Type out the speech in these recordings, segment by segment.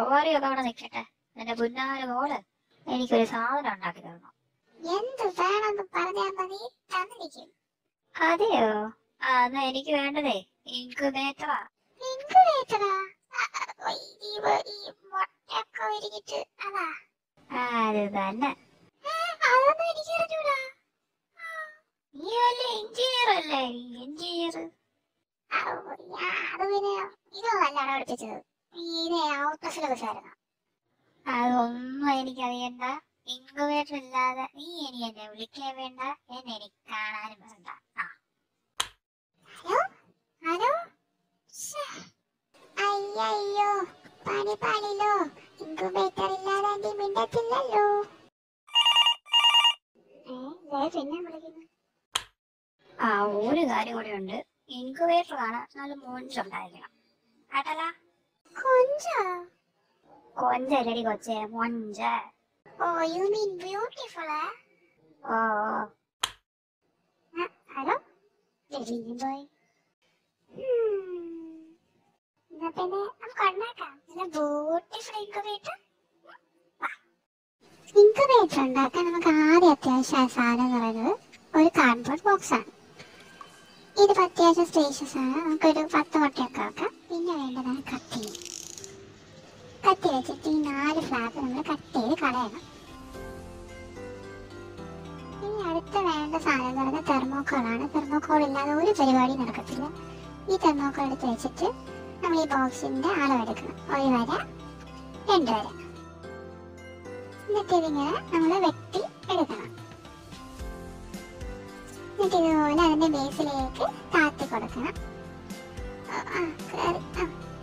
സോറിയൊക്കെ അവിടെ നിൽക്കട്ടെ എന്റെ പുന്നാര മോള് എനിക്കൊരു സാധനം ഉണ്ടാക്കി തരണം എന്ത് വേണമെന്ന് പറഞ്ഞാൽ മതി തന്നിരിക്കും അതെയോ ആ എന്നാ എനിക്ക് വേണ്ടതേ ഇൻകുബേറ്ററാ ഇൻകുബേറ്ററാ ഈ വ- ഈ മുട്ടയൊക്കെ ഒരുക്കിട്ട് അതാ ആ അത് തന്നെ ഏ, അതൊന്നും എനിക്ക് അറിഞ്ഞൂടാ നീ വല്ല എഞ്ചിനീയർ അല്ലേ എഞ്ചിനീയർ ഔ, ഞാൻ അത് പിന്നെ ഇതൊന്നല്ല പഠിപ്പിച്ചത് ഇത് ഔട്ട് സിലബസ് ആയിരുന്നു അതൊന്നും എനിക്കറിയണ്ട ഇൻകുബേറ്റർ ഇല്ലാതെ നീ ഇനി എന്നെ വിളിക്കാൻ വേണ്ട എന്നെ എനിക്ക് കാണാനും വേണ്ട ആ ഹലോ ഹലോ ശ്ശേ. അയ്യയ്യോ പണി പാളിലോ ഇൻകുബേറ്റർ ഇല്ലാതെ എന്റെ മിണ്ടത്തില്ലല്ലോ ഏ, ദേ പിന്നെ വിളിക്കുന്നു ആ ഒരു കാര്യം കൂടെ ഉണ്ട് ഇൻകുബേറ്റർ ആണ് നല്ല മൊഞ്ചുണ്ടായിരിക്കണം കേട്ടല്ല കൊഞ്ചോ കൊഞ്ചല്ലടി കൊച്ചേ മൊഞ്ച oh you mean beautiful oh hello living boy എന്നാ പിന്നെ നമുക്ക് ഉണ്ടാക്കാം നല്ല ബ്യൂട്ടിഫുൾ ഇൻകുബേറ്റർ ഇൻകുബേറ്റർ ഉണ്ടാക്കാൻ നമുക്ക് ആദ്യം അത്യാവശ്യം സാധനം എന്ന് പറയുന്നത് ഒരു കാർഡ്ബോർഡ് ബോക്സ് ആണ് ഇതിപ്പോ അത്യാവശ്യം സ്പേഷ്യസ് ആണ് നമുക്കൊരു പത്ത് മുട്ടയൊക്കെ വെക്കാം പിന്നെ വേണ്ടതാണ് കത്തി കത്തി വെച്ചിട്ട് ഈ നാല് ഫ്ലാഗ് നമ്മൾ കട്ട് ചെയ്ത് കളയണം ഇനി അടുത്ത വേണ്ട സാധനം എന്ന് പറയുന്നത് തെർമോക്കോളാണ് തെർമോക്കോൾ ഇല്ലാതെ ഒരു പരിപാടി നടക്കത്തില്ല ഈ തെർമോക്കോൾ എടുത്ത് വെച്ചിട്ട് നമ്മൾ ഈ ബോക്സിന്റെ അളവെടുക്കണം ഒരു വര രണ്ട് വര എന്നിട്ട് ഇതിങ്ങനെ നമ്മൾ വെട്ടി എടുക്കണം എന്നിട്ട് ഇതുപോലെ അതിന്റെ ബേസിലേക്ക് താത്തി കൊടുക്കണം ആ, ആ, കേറി, ആ.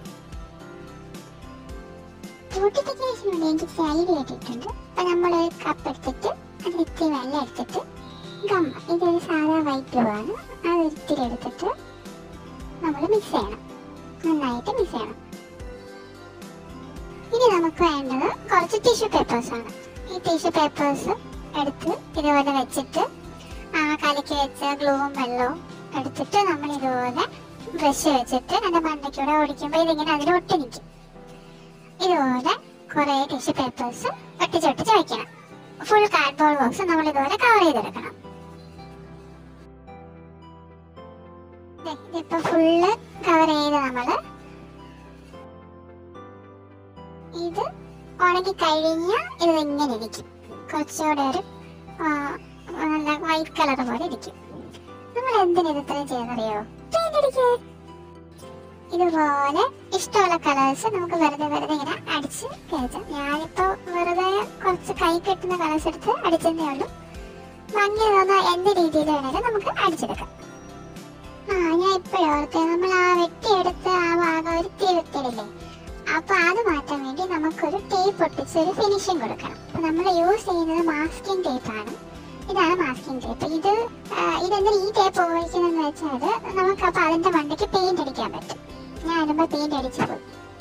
ബ്യൂട്ടിഫിക്കേഷന് വേണ്ടി എനിക്ക് ഐഡിയ കിട്ടിയിട്ടുണ്ട് അപ്പൊ നമ്മൾ ഒരു കപ്പ് എടുത്തിട്ട് അതിൽ ഇത്തിരി വെള്ളം എടുത്തിട്ട് ഗമ്മ ഇതൊരു സാധാ വൈറ്റ് ഗ്ലൂ ആണ് അത് ഇത്തിരി എടുത്തിട്ട് നമ്മൾ മിക്സ് ചെയ്യണം നന്നായിട്ട് മിക്സ് ചെയ്യണം ഇനി നമുക്ക് വേണ്ടത് കുറച്ച് ടിഷ്യൂ പേപ്പേഴ്സ് ആണ് ഈ ടിഷ്യൂ പേപ്പേഴ്സ് എടുത്ത് ഇതുപോലെ വെച്ചിട്ട് ആ കലക്കി വെച്ച ഗ്ലൂവും വെള്ളവും എടുത്തിട്ട് നമ്മൾ ഇതുപോലെ ബ്രഷ് വെച്ചിട്ട് അതിന്റെ മണ്ടയ്ക്കൂടെ ഓടിക്കുമ്പോൾ ഇതിങ്ങനെ അതിൽ ഒട്ടി നിൽക്കും ഇതുപോലെ കുറെ ടിഷ്യൂ പേപ്പേഴ്സ് ഒട്ടിച്ചൊട്ടിച്ച് വെക്കണം ഫുൾ കാർഡ്ബോർഡ് ബോക്സ് നമ്മൾ ഇതുപോലെ കവർ ചെയ്തെടുക്കണം ദേ, ഇതിപ്പോ ഫുള്ള് കവർ ചെയ്ത് നമ്മള് ഇത് ഉണങ്ങി കഴിഞ്ഞാൽ ഇത് ഇങ്ങനെ ഇരിക്കും കുറച്ചുകൂടെ ഒരു ആ, നല്ല വൈറ്റ് കളർ പോലെ ഇരിക്കും നമ്മൾ എന്തിനാ ഇത് ഇത്രയും ചെയ്യുന്നറിയോ പെയിന്റ് അടിക്കുക ഇതുപോലെ ഇഷ്ടമുള്ള കളേഴ്സ് നമുക്ക് വെറുതെ വെറുതെ ഇങ്ങനെ അടിച്ച് കയറ്റാം ഞാനിപ്പോ വെറുതെ കുറച്ച് കൈ കെട്ടുന്ന കളേഴ്സ് എടുത്ത് അടിച്ചതേ ഉള്ളൂ ഭംഗി തോന്നുന്ന എന്ത് രീതിയിൽ വേണേലും നമുക്ക് അടിച്ചെടുക്കാം ആ ഞാൻ ഇപ്പോഴും ഓർത്തെ നമ്മൾ ആ വെട്ടിയെടുത്ത ആ ഭാഗം ഒരു തീ വെട്ടിയില്ലേ അപ്പൊ അത് മാറ്റാൻ വേണ്ടി നമുക്കൊരു ടേപ്പ് ഒട്ടിച്ച് ഒരു ഫിനിഷിംഗ് കൊടുക്കണം അപ്പൊ നമ്മൾ യൂസ് ചെയ്യുന്നത് മാസ്കിംഗ് ടേപ്പ് ആണ് ഇതാണ് മാസ്കിംഗ് ടേപ്പ് ഇത് ആ, ഇതെന്തിനാ ഈ ടേപ്പ് ഉപയോഗിക്കുന്നതെന്ന് വെച്ചാൽ നമുക്ക് അപ്പൊ അതിന്റെ മണ്ടയ്ക്ക് പെയിന്റ് അടിക്കാൻ പറ്റും ഞാൻ ഇടുമ്പോ പെയിന്റ് അടിച്ചു പോയി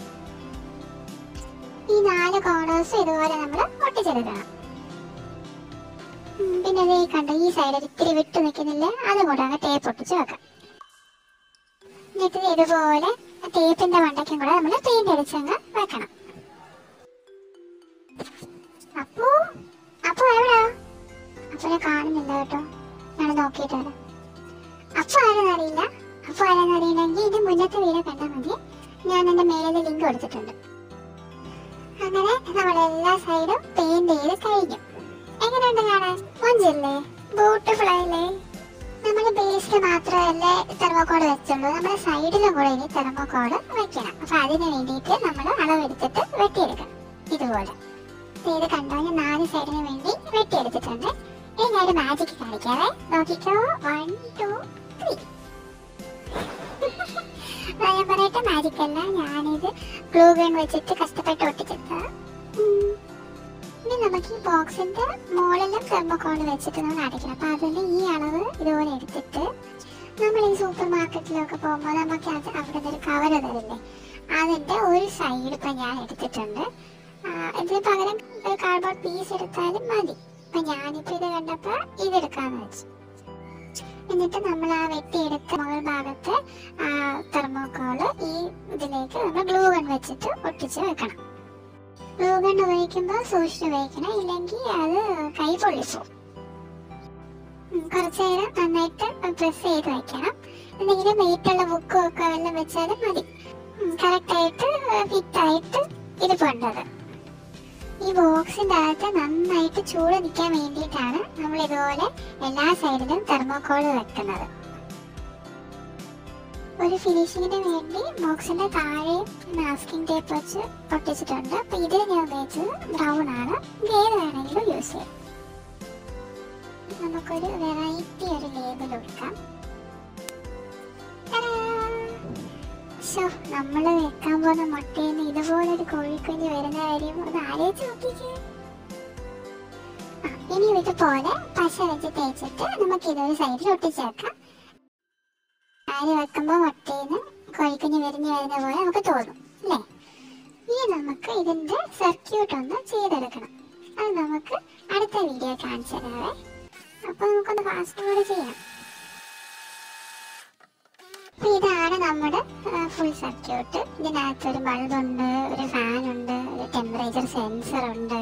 ഈ നാല് കോർണേഴ്സും ഇതുപോലെ നമ്മൾ ഒട്ടിച്ചെടുക്കണം ഉം, പിന്നെ ദേ ഈ കണ്ട ഈ സൈഡിൽ ഇത്തിരി വിട്ടു നിൽക്കുന്നില്ലേ അതും കൂടെ അങ്ങ് ടേപ്പ് ഒട്ടിച്ച് വെക്കാം എന്നിട്ട് ദേ ഇതുപോലെ ടേപ്പിന്റെ മണ്ടയ്ക്കും കൂടെ നമ്മൾ പെയിന്റ് അടിച്ചങ്ങ് വെക്കണം അപ്പോ അപ്പോ എവിടാ അപ്പനെ കാണുന്നില്ല കേട്ടോ ഞാൻ നോക്കിയിട്ട് വരാം അപ്പൊ ആരെന്നറിയില്ല അപ്പൊ ആരെന്നറിയില്ലെങ്കിൽ ഇത് മുന്നത്തെ വീഡിയോ കണ്ടാൽ മതി ഞാൻ എന്റെ മേലെ ലിങ്ക് കൊടുത്തിട്ടുണ്ട് അങ്ങനെ നമ്മൾ എല്ലാ സൈഡും പെയിന്റ് ചെയ്ത് കഴിഞ്ഞു എങ്ങനെയുണ്ട് കാണാൻ മൊഞ്ചില്ലേ ബ്യൂട്ടിഫുൾ ആയില്ലേ നമ്മൾ ബേസിൽ മാത്രമല്ല തെർമോക്കോഡ് വെച്ചുള്ളൂ നമ്മുടെ സൈഡിലും കൂടെ ഇനി തെർമോക്കോഡ് വെക്കണം അപ്പൊ അതിന് വേണ്ടിയിട്ട് നമ്മൾ അളവെടുത്തിട്ട് വെട്ടിയെടുക്കണം ഇതുപോലെ ദേ ഇത് കണ്ടോ ഞാൻ നാല് സൈഡിന് വേണ്ടി വെട്ടിയെടുത്തിട്ടുണ്ട് ഇനി ഞാൻ ഒരു മാജിക് കാണിക്കാവേ നോക്കിക്കോ വൺ ടു ത്രീ ഞാൻ പറയട്ടെ മാജിക് അല്ല ഞാനിത് ഗ്ലൂ ഗൺ വെച്ചിട്ട് കഷ്ടപ്പെട്ട് ഒട്ടിച്ചെടുത്ത ഇനി നമുക്ക് ഈ ബോക്സിന്റെ മുകളിലും തെർമോക്കോൾ വെച്ചിട്ട് നമ്മൾ അടയ്ക്കണം അപ്പൊ അതിന് ഈ അളവ് ഇതുപോലെ എടുത്തിട്ട് നമ്മൾ ഈ സൂപ്പർ മാർക്കറ്റിലൊക്കെ പോകുമ്പോൾ നമുക്ക് അത് അവിടെ നിന്ന് ഒരു കവർ തരില്ലേ അതിന്റെ ഒരു സൈഡ് ഇപ്പൊ ഞാൻ എടുത്തിട്ടുണ്ട് ആ, ഇതിന് പകരം ഒരു കാർഡ്ബോർഡ് പീസ് എടുത്താലും മതി അപ്പൊ ഞാനിപ്പോ ഇത് കണ്ടപ്പോ ഇതെടുക്കാന്ന് വെച്ചു എന്നിട്ട് നമ്മൾ ആ വെട്ടിയെടുത്ത മുകൾ ഭാഗത്ത് ആ തെർമോക്കോള് ഈ ഇതിലേക്ക് നമ്മൾ ഗ്ലൂ ഗൺ വെച്ചിട്ട് ഒട്ടിച്ച് വെക്കണം ഗ്ലൂ ഗൺ ഉപയോഗിക്കുമ്പോൾ സൂക്ഷിച്ച് ഉപയോഗിക്കണം ഇല്ലെങ്കിൽ അത് കൈ പൊള്ളിപ്പോവും ഉം, കുറച്ച് നേരം നന്നായിട്ട് പ്രസ് ചെയ്ത് വെക്കണം എന്തെങ്കിലും വെയിറ്റുള്ള ബുക്കും ഒക്കെ വല്ലതും വെച്ചാലും മതി കറക്റ്റായിട്ട് ഫിറ്റായിട്ട് ഇരിപ്പുണ്ടത് ഈ ബോക്സിന്റെ അകത്ത് നന്നായിട്ട് ചൂട് നിൽക്കാൻ വേണ്ടിയിട്ടാണ് നമ്മൾ ഇതുപോലെ എല്ലാ സൈഡിലും തെർമോക്കോൾ വെക്കുന്നത് ഒരു ഫിനിഷിങ്ങിന് വേണ്ടി ബോക്സിന്റെ താഴെ മാസ്കിംഗ് ടേപ്പ് വെച്ച് ഒട്ടിച്ചിട്ടുണ്ട് അപ്പൊ ഇതിൽ ഞാൻ ഉപയോഗിച്ചത് ബ്രൗൺ ആണ് ഇത് ഏത് വേണമെങ്കിലും യൂസ് ചെയ്യാം നമുക്കൊരു വെറൈറ്റി ഒരു ലേബിൾ കൊടുക്കാം ഷോ നമ്മൾ വെക്കാൻ പോകുന്ന മുട്ടയിൽ നിന്ന് ഇതുപോലൊരു കോഴിക്കുഞ്ഞ് വരുന്ന കാര്യം ഒന്ന് ആലോചിച്ച് നോക്കിക്കേ ആ, ഇനി ഇതുപോലെ പശ വെച്ച് തേച്ചിട്ട് നമുക്ക് ഇതൊരു സൈഡിൽ ഒട്ടിച്ചേക്കാം ആര് വെക്കുമ്പോൾ മുട്ടയിൽ നിന്ന് കോഴിക്കുഞ്ഞ് വിരിഞ്ഞ് വരുന്ന പോലെ നമുക്ക് തോന്നും അല്ലേ ഇനി നമുക്ക് ഇതിന്റെ സർക്യൂട്ട് ഒന്ന് ചെയ്തെടുക്കണം അത് നമുക്ക് അടുത്ത വീഡിയോ കാണിച്ചു തരാവേ അപ്പൊ നമുക്കൊന്ന് ഫാസ്റ്റ് കൂടെ ചെയ്യാം അപ്പൊ ഇതാണ് നമ്മുടെ ഫുൾ സർക്യൂട്ട് ഇതിനകത്ത് ഒരു ബൾബ് ഉണ്ട് ഒരു ഫാൻ ഉണ്ട് ഒരു ടെമ്പറേച്ചർ സെൻസർ ഉണ്ട്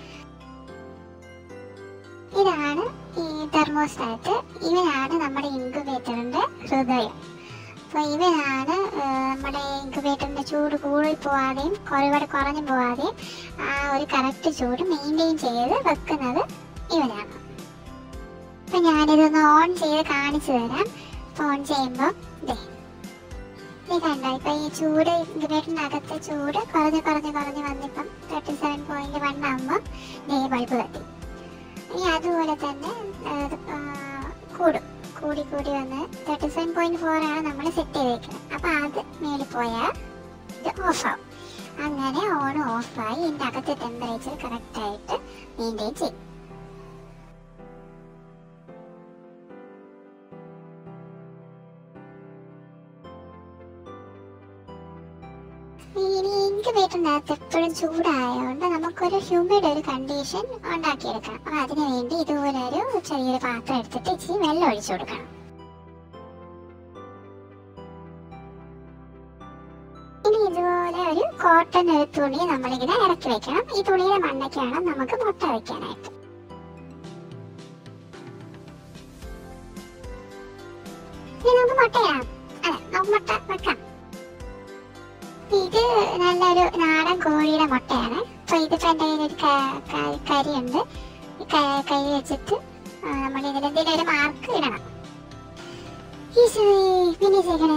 ഇതാണ് ഈ തെർമോസ്റ്റാറ്റ് ഇവനാണ് നമ്മുടെ ഇൻക്യുബേറ്ററിന്റെ ഹൃദയം അപ്പൊ ഇവനാണ് ആ, നമ്മുടെ ഇൻക്യുബേറ്ററിന്റെ ചൂട് കൂടി പോവാതെയും ഒരുപാട് കുറഞ്ഞു പോവാതെയും ആ ഒരു കറക്റ്റ് ചൂട് മെയിൻറ്റെയിൻ ചെയ്ത് വെക്കുന്നത് ഇവനാണ് അപ്പൊ ഞാനിതൊന്ന് ഓൺ ചെയ്ത് കാണിച്ചു തരാം അപ്പൊ ഓൺ ചെയ്യുമ്പോൾ ദേ നീ കണ്ട ഇപ്പൊ ഈ ചൂട് ഇൻക്യുബേറ്ററിന്റെ അകത്തെ ചൂട് കുറഞ്ഞ് കുറഞ്ഞ് കുറഞ്ഞ് വന്നിപ്പം തേർട്ടി സെവൻ പോയിന്റ് വൺ ആകുമ്പോൾ ദേ ബൾബ് കത്തി ഇനി അതുപോലെ തന്നെ ആ, ഇത്, ആ, കൂടും കൂടി കൂടി വന്ന് തേർട്ടി സെവൻ പോയിന്റ് ഫോർ ആണ് നമ്മൾ സെറ്റ് ചെയ്തേക്കുന്നത് അപ്പൊ അത് മേളിൽ പോയാൽ ഇത് ഓഫ് ആവും അങ്ങനെ ഓൺ ഓഫായി ഇതിന്റെ അകത്തെ ടെമ്പറേച്ചർ കറക്റ്റ് ആയിട്ട് മെയിൻറ്റെയിൻ ചെയ്യും ഇനി ഇൻക്യുബേറ്ററിനകത്ത് എപ്പോഴും ചൂടായതുകൊണ്ട് നമുക്കൊരു ഹ്യൂമിഡ് ഒരു കണ്ടീഷൻ ഉണ്ടാക്കിയെടുക്കണം അപ്പൊ അതിനു വേണ്ടി ഇതുപോലെ ഒരു ചെറിയൊരു പാത്രം എടുത്തിട്ട് ഇച്ചിരി വെള്ളം ഒഴിച്ചു കൊടുക്കണം ഇനി ഇതുപോലെ ഒരു കോട്ടൺ ഒരു തുണി നമ്മളിങ്ങനെ ഇറക്കി വെക്കണം ഈ തുണിയുടെ മണ്ടയ്ക്ക് വേണം നമുക്ക് മുട്ട വെക്കാനായിട്ട് ഇനി നമുക്ക് മുട്ടയിടാം അതെ നമുക്ക് മുട്ട വെക്കാം ഇത് നല്ലൊരു നാടൻ കോഴിയുടെ മുട്ടയാണ് അപ്പൊ ഇതിപ്പോ എന്റെ കയ്യിൽ ഒരു ക- ക- കരിയുണ്ട് ഈ ക- കരി വെച്ചിട്ട് നമ്മൾ ഇതിലെന്തെങ്കിലും ഒരു മാർക്ക് ഇടണം ഈശോയെ, പിന്നെ ചെയ്യണേ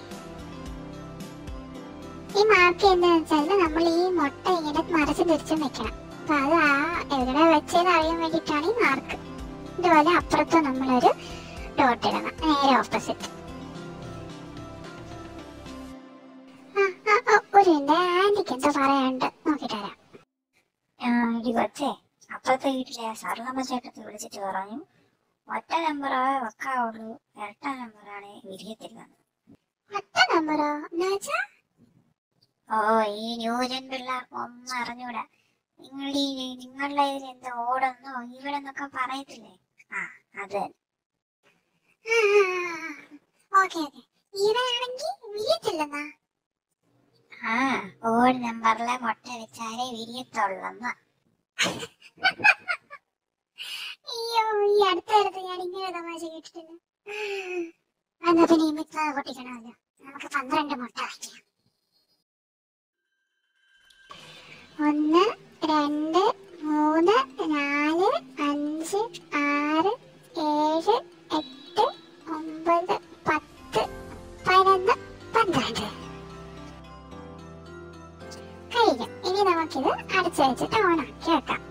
ഈ മാർക്ക് എന്താന്ന് വെച്ചാൽ നമ്മൾ ഈ മുട്ട ഇങ്ങനെ മറച്ചു തിരിച്ചും വെക്കണം അപ്പൊ അത് ആ എവിടെ വെച്ചതെന്ന് അറിയാൻ വേണ്ടിയിട്ടാണ് ഈ മാർക്ക് ഇതുപോലെ അപ്പുറത്തും നമ്മളൊരു ഡോട്ട് ഇടണം നേരെ ഓപ്പോസിറ്റ് ആ, ആ, ആ, ഒരു മിനിറ്റ് ആന്റിക്ക് എന്തോ പറയാനുണ്ട് നോക്കിട്ട് വരാം ഇടി കൊച്ചേ അപ്പുറത്തെ വീട്ടിലെ ആ സർഗമ്മ ചേട്ടത്തി വിളിച്ചിട്ട് പറഞ്ഞു ഒറ്റ നമ്പറേ വെക്കാവുള്ളൂ ഇരട്ട നമ്പറാണ് വിരിയത്തില്ലെന്ന് ഒറ്റ നമ്പറോ എന്നുവെച്ചാ ഓ ഈ ന്യൂജൻ പിള്ളേർക്ക് ഒന്നും അറിഞ്ഞൂടാ നിങ്ങൾ ഈ നിങ്ങളുടെ ഇതിൽ എന്താ ഓടുന്നോ ഇവിടെ എന്നൊക്കെ പറയത്തില്ലേ ആ അത് തന്നെ. ഓക്കെ ഓക്കെ ഇവനാണെങ്കിൽ വിരിയത്തില്ലെന്നാ ആ ഓട് നമ്പറിലെ മുട്ട വെച്ചാലേ വിരിയത്തുള്ളെന്ന് അയ്യോ ഈ അടുത്തടുത്ത് ഞാൻ ഇങ്ങനെ തമാശ കേട്ടിട്ടില്ല എന്നാ പിന്നെ ഈ മിത്ര പൊട്ടിക്കണമല്ലോ നമുക്ക് പന്ത്രണ്ട് മുട്ട വയ്ക്കാം ഒന്ന് രണ്ട് മൂന്ന് നാല് അഞ്ച് ആറ് ഏഴ് എട്ട് ഒമ്പത് പത്ത് പതിനൊന്ന് പന്ത്രണ്ട് കഴിഞ്ഞു ഇനി നമുക്കിത് അടച്ചു വെച്ചിട്ട് ഓണാക്കി വെക്കാം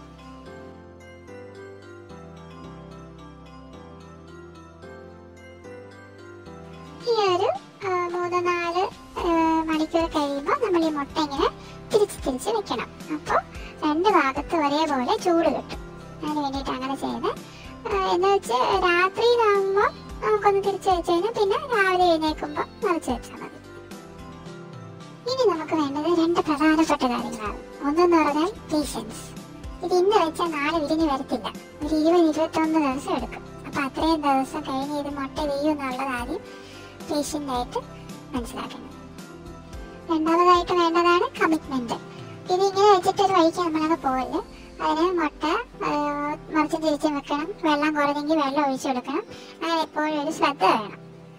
ഈ ഒരു ആ, മൂന്ന് നാല് ആ, മണിക്കൂർ കഴിയുമ്പോൾ നമ്മൾ ഈ മുട്ട ഇങ്ങനെ തിരിച്ച് തിരിച്ച് വെക്കണം അപ്പോൾ രണ്ട് ഭാഗത്ത് ഒരേപോലെ ചൂട് കിട്ടും അതിന് വേണ്ടിയിട്ട് അങ്ങനെ ചെയ്യുന്നത് എന്ന് വെച്ച് രാത്രിയിലാകുമ്പോൾ നമുക്കൊന്ന് തിരിച്ച് വെച്ച് കഴിഞ്ഞാൽ പിന്നെ രാവിലെ എഴുന്നേൽക്കുമ്പോൾ മറിച്ച് വെച്ചാൽ മതി ഇനി നമുക്ക് വേണ്ടത് രണ്ട് പ്രധാനപ്പെട്ട കാര്യങ്ങളാണ് ഒന്നെന്ന് പറഞ്ഞാൽ പേഷ്യൻസ് ഇത് ഇന്ന് വെച്ചാൽ നാളെ വിരിഞ്ഞ് വരത്തില്ല ഒരു ഇരുപത് ഇരുപത്തൊന്ന് ദിവസം എടുക്കും അപ്പൊ അത്രയും ദിവസം കഴിഞ്ഞ് ഇത് മുട്ട വീഴും എന്നുള്ളത് ആദ്യം പേഷ്യൻ്റ് ആയിട്ട് മനസ്സിലാക്കണം രണ്ടാമതായിട്ട് വേണ്ടതാണ് കമ്മിറ്റ്മെന്റ് ഇത് ഇങ്ങനെ വെച്ചിട്ട് ഒരു വഴിക്ക് നമ്മളങ്ങ് പോകല് അതിന് മുട്ട ആ, മറിച്ചും തിരിച്ചും വെക്കണം വെള്ളം കുറഞ്ഞെങ്കിൽ വെള്ളം ഒഴിച്ചു കൊടുക്കണം അങ്ങനെ എപ്പോഴും ഒരു ശ്രദ്ധ വേണം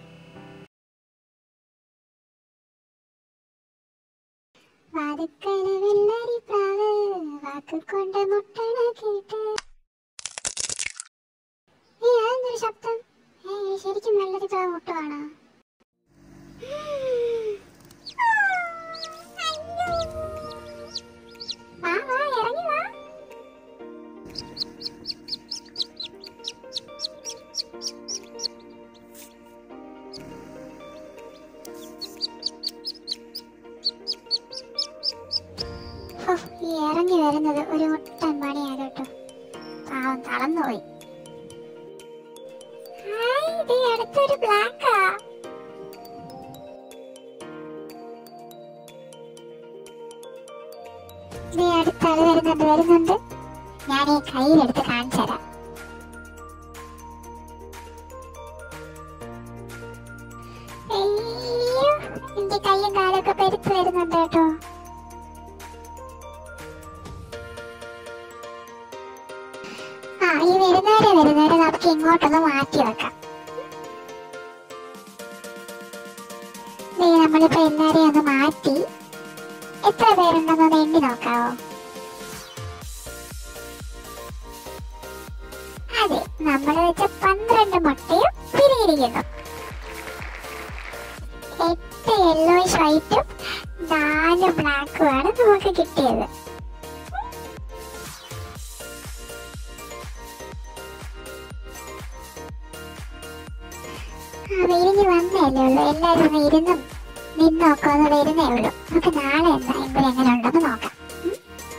വാതുക്കല വെള്ളരി പ്രാവ് വാക്കുകൊണ്ട് മുട്ടണ കേട്ട് ഏ അതെന്തൊരു ശബ്ദം ഏ ശരിക്കും വെള്ളരി പ്രാവ് മുട്ടുവാണോ വാ വാ ഇറങ്ങി വാ ഹോ, ഈ ഇറങ്ങി വരുന്നത് ഒരു മുട്ടൻ പണിയാ കേട്ടോ പാവം തളർന്നുപോയി ഹായ് ഇത് അടുത്തൊരു ബ്ലാക്കാ നീ അടുത്താള് വരുന്നുണ്ട് വരുന്നുണ്ട് ഞാൻ ഈ കയ്യിലെടുത്ത് കാണിച്ചു തരാം അയ്യോ, എന്റെ കയ്യും കാലൊക്കെ പെരുത്ത് വരുന്നുണ്ട് കേട്ടോ ആ ഈ വരുന്നവരെ വരുന്നവരെ നമുക്ക് ഇങ്ങോട്ടൊന്ന് മാറ്റി വെക്കാം ദേ, നമ്മളിപ്പോ എല്ലാരെയും ഒന്ന് മാറ്റി എത്ര പേരുണ്ടെന്നൊന്ന് എണ്ണി നോക്കാവോ അതെ നമ്മൾ വെച്ച പന്ത്രണ്ട് മുട്ടയും പിരിയിരിക്കുന്നു എട്ട് യെല്ലോയിഷ് വൈറ്റും നാല് ബ്ലാക്കുമാണ് നമുക്ക് കിട്ടിയത് ആ വിരിഞ്ഞ് വന്നേ ഉള്ളൂ എല്ലാവരും ഒന്ന് ഇരുന്നും നിന്നൊക്കെ ഒന്ന് വരുന്നേ ഉള്ളൂ നമുക്ക് നാളെ എന്തായെങ്കിലും എങ്ങനെ ഉണ്ടെന്ന് നോക്കാം ഉം?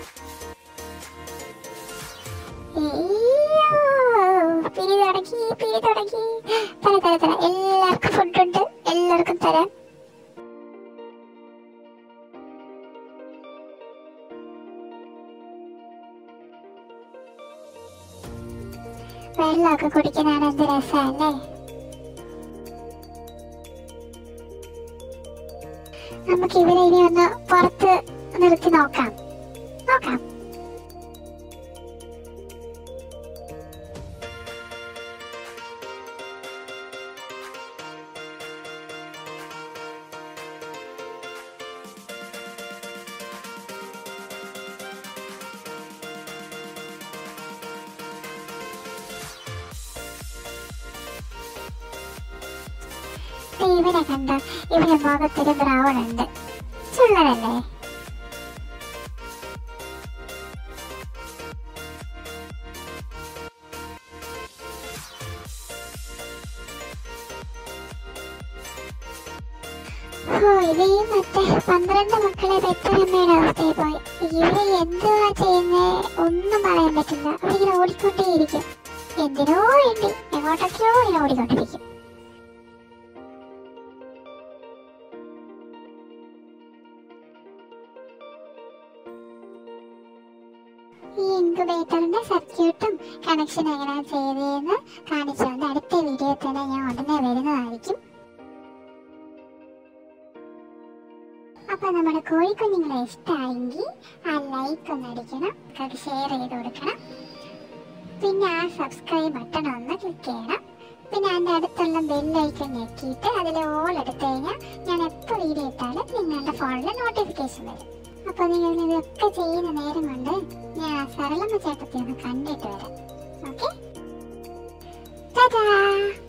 അയ്യോ, പിരി തുടങ്ങി പിരി തുടങ്ങി തര തര തര എല്ലാവർക്കും ഫുഡുണ്ട് എല്ലാവർക്കും തരാം വെള്ളമൊക്കെ കുടിക്കുന്നതാണ് എന്ത് രസമല്ലേ നമുക്ക് ഇവരെ ഇനി ഒന്ന് പുറത്ത് നിർത്തി നോക്കാം നോക്കാം ദേ ഇവനെ കണ്ട ഇവന്റെ മുഖത്തൊരു ബ്രൗൺ ഉണ്ട് ചുള്ളനല്ലേ ഓ ഇത് ഈ മറ്റേ പന്ത്രണ്ട് മക്കളെ പെറ്റമ്മയുടെ അവസ്ഥയിൽ പോയി ഇവര് എന്തുവാ ചെയ്യുന്നേ ഒന്നും പറയാൻ പറ്റില്ല അവരിങ്ങനെ ഓടിക്കൊണ്ടേയിരിക്കും എന്തിനോ വേണ്ടി എങ്ങോട്ടൊക്കെയോ ഇങ്ങനെ ഓടിക്കൊണ്ടിരിക്കും ഈ ഇൻക്യുബേറ്ററിന്റെ സർക്യൂട്ടും കണക്ഷൻ എങ്ങനെയാണ് ചെയ്തതെന്ന് കാണിച്ചുകൊണ്ട് അടുത്ത വീഡിയോ തന്നെ ഞാൻ ഉടനെ വരുന്നതായിരിക്കും അപ്പൊ നമ്മുടെ കോഴിക്കുഞ്ഞുങ്ങളെ ഇഷ്ടമായെങ്കിൽ ആ ലൈക്ക് ഒന്ന് അടിക്കണം അത് ഷെയർ ചെയ്ത് കൊടുക്കണം പിന്നെ ആ സബ്സ്ക്രൈബ് ബട്ടൺ ഒന്ന് ക്ലിക്ക് ചെയ്യണം പിന്നെ അതിൻ്റെ അടുത്തുള്ള ബെല്ലൈക്കൺ ഞെക്കിയിട്ട് അതിൽ ഓൾ എടുത്തു കഴിഞ്ഞാൽ ഞാൻ എപ്പോൾ വീഡിയോ ഇട്ടാലും നിങ്ങളുടെ ഫോണിൽ നോട്ടിഫിക്കേഷൻ വരും അപ്പോൾ നിങ്ങൾ ഇതൊക്കെ ചെയ്യുന്ന നേരം കൊണ്ട് ഞാൻ ആ സരളമ്മ ചേട്ടത്തി ഒന്ന് കണ്ടിട്ട് വരാം ഓക്കെ ടാറ്റാ